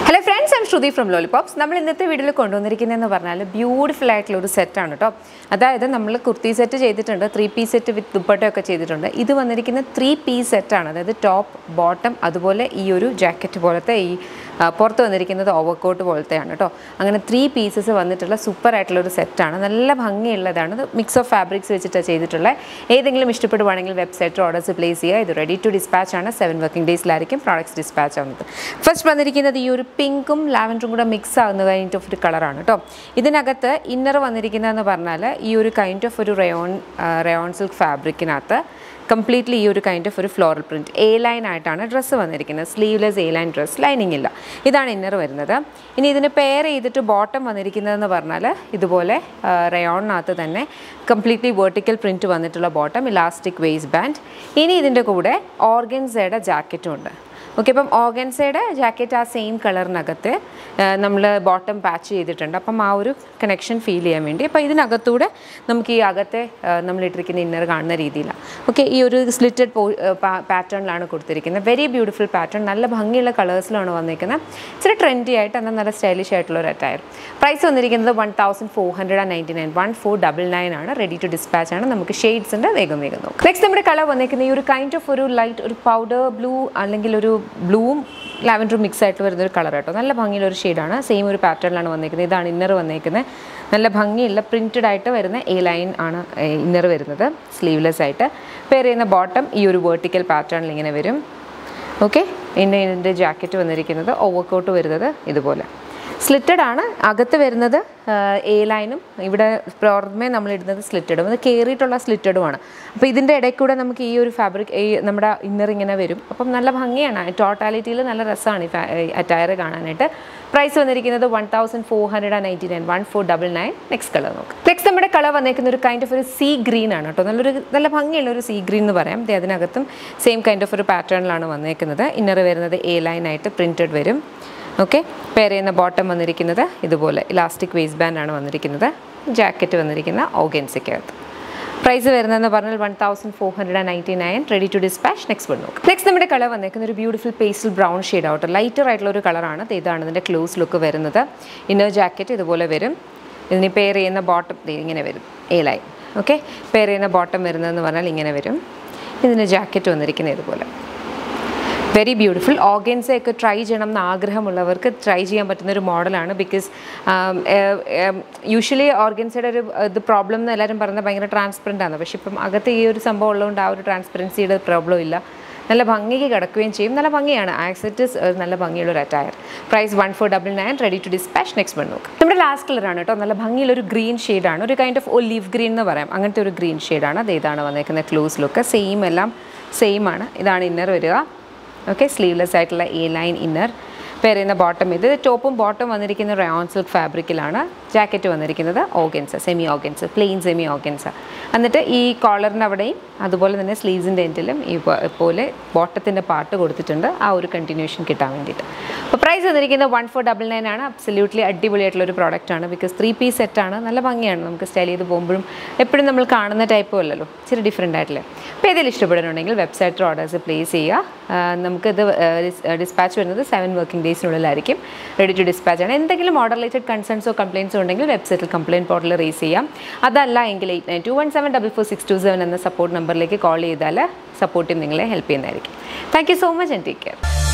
hello friends I'm Shruti from Lollipops നമ്മൾ ഇന്നത്തെ വീഡിയോയിൽ കൊണ്ടുവന്നിരിക്കുന്നതെന്ന് പറഞ്ഞാൽ ബ്യൂട്ടിഫുൾ ആയിട്ടുള്ള ഒരു സെറ്റാണ് കേട്ടോ അതായത് നമ്മൾ കുർത്തി സെറ്റ് ചെയ്തിട്ടുണ്ട് ത്രീ പീസ് സെറ്റ് വിത്ത് ദുപ്പട്ടയൊക്കെ ചെയ്തിട്ടുണ്ട് ഇത് വന്നിരിക്കുന്ന ത്രീ പീസ് സെറ്റാണ് അതായത് ടോപ്പ് ബോട്ടം അതുപോലെ ഈ ഒരു ജാക്കറ്റ് പോലത്തെ ഈ ആ, പുറത്ത് വന്നിരിക്കുന്നത് ഓവർകോട്ട് പോലത്തെയാണ് കേട്ടോ അങ്ങനെ ത്രീ പീസസ് വന്നിട്ടുള്ള സൂപ്പർ ആയിട്ടുള്ള ഒരു സെറ്റാണ് നല്ല ഭംഗിയുള്ളതാണ് ഇത് മിക്സ് ഓഫ് ഫാബ്രിക്സ് വെച്ചിട്ട് ചെയ്തിട്ടുള്ള ഏതെങ്കിലും ഇഷ്ടപ്പെടുവാണെങ്കിൽ വെബ്സൈറ്റിൽ ഓർഡേഴ്സ് പ്ലേസ് ചെയ്യുക ഇത് റെഡി ടു ഡിസ്പാച്ച് ആണ് സെവൻ വർക്കിംഗ് ഡേയ്സിലായിരിക്കും പ്രോഡക്റ്റ്സ് ഡിസ്പാച്ച് ആവുന്നത് ഫസ്റ്റ് വന്നിരിക്കുന്നത് ഈ ഒരു പിങ്കും ലാവൻഡറും കൂടെ മിക്സ് ആകുന്ന കൈൻഡ് ഓഫ് ഒരു കളറാണ് കേട്ടോ ഇതിനകത്ത് ഇന്നർ വന്നിരിക്കുന്നതെന്ന് പറഞ്ഞാൽ ഈ ഒരു കൈൻഡ് ഓഫ് ഒരു റയോൺ റയോൺ സിൽക്ക് ഫാബ്രിക്കിനകത്ത് കംപ്ലീറ്റ്ലി ഈ ഒരു കൈൻഡ് ഓഫ് ഒരു ഫ്ലോറൽ പ്രിൻറ്റ് എ ലൈൻ ആയിട്ടാണ് ഡ്രസ്സ് വന്നിരിക്കുന്നത് sleeveless A line dress lining ഇല്ല ഇതാണ് ഇന്നർ വരുന്നത് ഇനി ഇതിന് പെയർ ചെയ്തിട്ട് ബോട്ടം വന്നിരിക്കുന്നതെന്ന് പറഞ്ഞാൽ ഇതുപോലെ റയോണിനകത്ത് തന്നെ കംപ്ലീറ്റ്ലി വെർട്ടിക്കൽ പ്രിൻറ്റ് വന്നിട്ടുള്ള ബോട്ടം ഇലാസ്റ്റിക് വേസ്റ്റ് ബാൻഡ് ഇനി ഇതിൻ്റെ കൂടെ ഓർഗൻസയുടെ ജാക്കറ്റും ഉണ്ട് ഓക്കെ അപ്പം ഓർഗൻസയുടെ ജാക്കറ്റ് ആ സെയിം കളറിനകത്ത് നമ്മൾ ബോട്ടം പാച്ച് ചെയ്തിട്ടുണ്ട് അപ്പം ആ ഒരു കണക്ഷൻ ഫീൽ ചെയ്യാൻ വേണ്ടി അപ്പോൾ ഇതിനകത്തൂടെ നമുക്ക് ഈ അകത്തെ ആ, നമ്മൾ ഇട്ടിരിക്കുന്ന ഇന്നർ കാണുന്ന രീതിയിലാണ് ഓക്കെ ഈ ഒരു സ്ലിറ്റഡ് പാറ്റേണിലാണ് കൊടുത്തിരിക്കുന്നത് വെരി ബ്യൂട്ടിഫുൾ പാറ്റേൺ നല്ല ഭംഗിയുള്ള കളേഴ്സിലാണ് വന്നിരിക്കുന്നത് ഇച്ചിരി ട്രെൻഡി ആയിട്ട് എന്നാൽ നല്ല സ്റ്റൈലിഷ് ആയിട്ടുള്ള ഒരു അറ്റയർ പ്രൈസ് വന്നിരിക്കുന്നത് one thousand four hundred and ninety nine one four double nine ആണ് റെഡി ടു ഡിസ്പാച്ച് ആണ് നമുക്ക് ഷെയ്ഡ്സ് ഉണ്ട് വേഗം വേഗം നോക്കാം നെക്സ്റ്റ് നമ്മുടെ കളർ വന്നിരിക്കുന്ന ഈ ഒരു കൈൻഡ് ഓഫ് ഒരു ലൈറ്റ് ഒരു പൗഡർ ബ്ലൂ അല്ലെങ്കിൽ ഒരു ബ്ലൂവും ലാവൻഡറും മിക്സ് ആയിട്ട് വരുന്ന ഒരു കളർ കേട്ടോ നല്ല ഭംഗിയുള്ള ഒരു ഷെയ്ഡാണ് സെയിം ഒരു പാറ്റേണിലാണ് വന്നിരിക്കുന്നത് ഇതാണ് ഇന്നർ വന്നിരിക്കുന്നത് നല്ല ഭംഗിയുള്ള പ്രിൻറ്റഡ് ആയിട്ട് വരുന്ന എ ലൈൻ ആണ് ഇന്നർ വരുന്നത് സ്ലീവ്ലെസ് ആയിട്ട് പെയർ ചെയ്യുന്ന ബോട്ടം ഈ ഒരു വേർട്ടിക്കൽ പാറ്റേണിൽ ഇങ്ങനെ വരും ഓക്കെ പിന്നെ ഇതിൻ്റെ ജാക്കറ്റ് വന്നിരിക്കുന്നത് ഓവർകോട്ട് വരുന്നത് ഇതുപോലെ സ്ലിറ്റഡ് ആണ് അകത്ത് വരുന്നത് എ ലൈനും ഇവിടെ പുറമേ നമ്മൾ ഇടുന്നത് സ്ലിറ്റഡും ഇത് കയറിയിട്ടുള്ള സ്ലിറ്റഡുമാണ് അപ്പോൾ ഇതിൻ്റെ ഇടയിൽ കൂടെ നമുക്ക് ഈ ഒരു ഫാബ്രിക് ഈ നമ്മുടെ ഇന്നർ ഇങ്ങനെ വരും അപ്പം നല്ല ഭംഗിയാണ് ടോട്ടാലിറ്റിയിൽ നല്ല രസമാണ് ഈ അറ്റയർ കാണാനായിട്ട് പ്രൈസ് വന്നിരിക്കുന്നത് one thousand four hundred and ninety nine one four double nine next colour നോക്കാം നെക്സ്റ്റ് നമ്മുടെ കളർ വന്നേക്കുന്ന ഒരു കൈൻഡ് ഓഫ് ഒരു സീ ഗ്രീൻ ആണ് കേട്ടോ നല്ലൊരു നല്ല ഭംഗിയുള്ള ഒരു സീ ഗ്രീൻ എന്ന് പറയാം ദേ അതിനകത്തും സെയിം കൈൻഡ് ഓഫ് ഒരു പാറ്റേണിലാണ് വന്നേക്കുന്നത് ഇന്നർ വരുന്നത് എ ലൈൻ ആയിട്ട് പ്രിൻറ്റഡ് വരും ഓക്കെ പെയർ ചെയ്യുന്ന ബോട്ടം വന്നിരിക്കുന്നത് ഇതുപോലെ ഇലാസ്റ്റിക് വേസ്റ്റ് ബാൻഡ് ആണ് വന്നിരിക്കുന്നത് ജാക്കറ്റ് വന്നിരിക്കുന്ന ഓഗൻസിക്കകത്ത് പ്രൈസ് വരുന്നതെന്ന് പറഞ്ഞാൽ one thousand four hundred and ninety nine ready to dispatch next one നോക്കാം നെക്സ്റ്റ് നമ്മുടെ കളർ വന്നേക്കുന്ന ഒരു ബ്യൂട്ടിഫുൾ പേസ്റ്റൽ ബ്രൗൺ ഷെയ്ഡ് ആവട്ടെ ലൈറ്റർ ആയിട്ടുള്ള ഒരു കളറാണ് ഇതാണ് ഇതിൻ്റെ ക്ലോസ് ലുക്ക് വരുന്നത് ഇന്നർ ജാക്കറ്റ് ഇതുപോലെ വരും ഇതിന് പെയർ ചെയ്യുന്ന ബോട്ടം ഇങ്ങനെ വരും എ ലൈൻ ഓക്കെ പെയർ ചെയ്യുന്ന ബോട്ടം വരുന്നതെന്ന് പറഞ്ഞാൽ ഇങ്ങനെ വരും ഇതിന് ജാക്കറ്റ് വന്നിരിക്കുന്നത് ഇതുപോലെ വെരി ബ്യൂട്ടിഫുൾ ഓർഗൻസ് ഒക്കെ ട്രൈ ചെയ്യണം എന്ന് ആഗ്രഹമുള്ളവർക്ക് ട്രൈ ചെയ്യാൻ പറ്റുന്ന ഒരു മോഡലാണ് ബിക്കോസ് യൂഷ്വലി ഓർഗൻസയുടെ ഒരു ഇത് പ്രോബ്ലം എന്ന് എല്ലാവരും പറയുന്നത് ഭയങ്കര ട്രാൻസ്പെറൻ്റ് ആണ് പക്ഷേ ഇപ്പം അകത്ത് ഈ ഒരു സംഭവം ഉള്ളതുകൊണ്ട് ആ ഒരു ട്രാൻസ്പെറൻസിയുടെ പ്രോബ്ലം ഇല്ല നല്ല ഭംഗിക്ക് കിടക്കുകയും ചെയ്യും നല്ല ഭംഗിയാണ് ആക്സെറ്റസ് നല്ല ഭംഗിയുള്ള ഒരു attire price one four double nine ready to dispatch next one നോക്കാം നമ്മുടെ ലാസ്റ്റ് കളറാണ് കേട്ടോ നല്ല ഭംഗിയുള്ള ഒരു ഗ്രീൻ ഷെയ്ഡാണ് ഒരു കൈൻഡ് ഓഫ് ഒലീവ് ഗ്രീൻ എന്ന് പറയാം അങ്ങനത്തെ ഒരു ഗ്രീൻ ഷെയ്ഡാണ് അത് ഇതാണ് വന്നേക്കുന്നത് ക്ലോസ് ലുക്ക് സെയിം എല്ലാം സെയിം ആണ് ഇതാണ് ഇന്നർ വരിക ഓക്കെ സ്ലീവ്ലെസ് ആയിട്ടുള്ള എ ലൈൻ ഇന്നർ പെയർ ചെയ്യുന്ന ബോട്ടം ഇത് ടോപ്പും ബോട്ടം വന്നിരിക്കുന്ന റയോൺ സിൽക്ക് ഫാബ്രിക്കിലാണ് ജാക്കറ്റ് വന്നിരിക്കുന്നത് organza semi organza plain semi organza എന്നിട്ട് ഈ കോളറിൻ്റെ അവിടെയും അതുപോലെ തന്നെ സ്ലീവ്സിൻ്റെ എൻഡിലും ഈ പോ- പോലെ ബോട്ടത്തിൻ്റെ പാർട്ട് കൊടുത്തിട്ടുണ്ട് ആ ഒരു കണ്ടിന്യൂഷൻ കിട്ടാൻ വേണ്ടിയിട്ട് അപ്പോൾ പ്രൈസ് വന്നിരിക്കുന്നത് വൺ ഫോർ ഡബിൾ നയൻ ആണ് അബ്സല്യൂട്ട്ലി അടിപൊളിയായിട്ടുള്ള ഒരു പ്രോഡക്റ്റ് ആണ് ബിക്കോസ് ത്രീ പീസ് സെറ്റാണ് നല്ല ഭംഗിയാണ് നമുക്ക് സ്റ്റൈൽ ചെയ്ത് പോകുമ്പോഴും എപ്പോഴും നമ്മൾ കാണുന്ന ടൈപ്പും അല്ലല്ലോ ഇച്ചിരി ഡിഫറെൻ്റ് ആയിട്ടില്ലേ അപ്പോൾ ഏതെങ്കിലും ഇഷ്ടപ്പെടുന്നുണ്ടെങ്കിൽ വെബ്സൈറ്റിൽ ഓർഡേഴ്സ് പ്ലേസ് ചെയ്യുക ആ, നമുക്കിത് ഡിസ്പാച്ച് വരുന്നത് സെവൻ വർക്കിംഗ് ഡേയ്സിനുള്ളിലായിരിക്കും റെഡി ടു ഡിസ്പാച്ച് ആണ് എന്തെങ്കിലും ഓർഡർ റിലേറ്റഡ് കൺസേൺസോ കംപ്ലയിൻസോ ഉണ്ടെങ്കിൽ വെബ്സൈറ്റിൽ കംപ്ലയിൻറ്റ് പോർട്ടലിൽ റേസ് ചെയ്യാം അതല്ല എങ്കിൽ eight nine two one seven double four six two seven എന്ന സപ്പോർട്ട് നമ്പറിലേക്ക് കോൾ ചെയ്താൽ സപ്പോർട്ട് ടീം നിങ്ങളെ ഹെൽപ്പ് ചെയ്യുന്നതായിരിക്കും thank you so much and take care